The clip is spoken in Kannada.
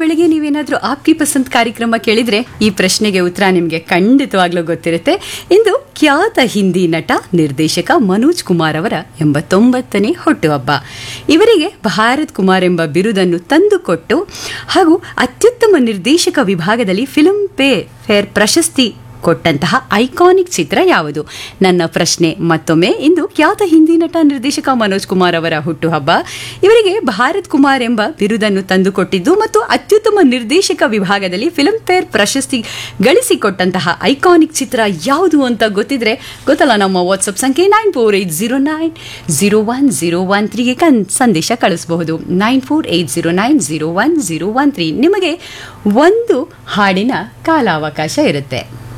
ಬೆಳಗ್ಗೆ ನೀವೇನಾದ್ರೂ ಆಪ್ಕಿ ಪಸಂದ್ ಕಾರ್ಯಕ್ರಮ ಕೇಳಿದ್ರೆ ಈ ಪ್ರಶ್ನೆಗೆ ಉತ್ತರ ನಿಮಗೆ ಖಂಡಿತವಾಗ್ಲೂ ಗೊತ್ತಿರುತ್ತೆ ಇಂದು ಖ್ಯಾತ ಹಿಂದಿ ನಟ ನಿರ್ದೇಶಕ ಮನೋಜ್ ಕುಮಾರ್ ಅವರ ಎಂಬತ್ತೊಂಬತ್ತನೇ ಹುಟ್ಟುಹಬ್ಬ ಇವರಿಗೆ ಭಾರತ್ ಕುಮಾರ್ ಎಂಬ ಬಿರುದನ್ನು ತಂದುಕೊಟ್ಟು ಹಾಗೂ ಅತ್ಯುತ್ತಮ ನಿರ್ದೇಶಕ ವಿಭಾಗದಲ್ಲಿ ಫಿಲ್ಮ್ ಪೇ ಫೇರ್ ಪ್ರಶಸ್ತಿ ಕೊಟ್ಟಂತಹ ಐಕಾನಿಕ್ ಚಿತ್ರ ಯಾವುದು ನನ್ನ ಪ್ರಶ್ನೆ ಮತ್ತೊಮ್ಮೆ ಇಂದು ಖ್ಯಾತ ಹಿಂದಿ ನಟ ನಿರ್ದೇಶಕ ಮನೋಜ್ ಕುಮಾರ್ ಅವರ ಹುಟ್ಟುಹಬ್ಬ ಇವರಿಗೆ ಭಾರತ್ ಕುಮಾರ್ ಎಂಬ ಬಿರುದನ್ನು ತಂದುಕೊಟ್ಟಿದ್ದು ಮತ್ತು ಅತ್ಯುತ್ತಮ ನಿರ್ದೇಶಕ ವಿಭಾಗದಲ್ಲಿ ಫಿಲ್ಮ್ ಫೇರ್ ಪ್ರಶಸ್ತಿ ಗಳಿಸಿಕೊಟ್ಟಂತಹ ಐಕಾನಿಕ್ ಚಿತ್ರ ಯಾವುದು ಅಂತ ಗೊತ್ತಿದ್ರೆ ಗೊತ್ತಲ್ಲ ನಮ್ಮ ವಾಟ್ಸಪ್ ಸಂಖ್ಯೆ nine four eight zero nine zero one zero one ತ್ರೀಗೆ ಕನ್ ಸಂದೇಶ ಕಳಿಸಬಹುದು nine four eight zero nine zero one zero one three ನಿಮಗೆ ಒಂದು ಹಾಡಿನ ಕಾಲಾವಕಾಶ ಇರುತ್ತೆ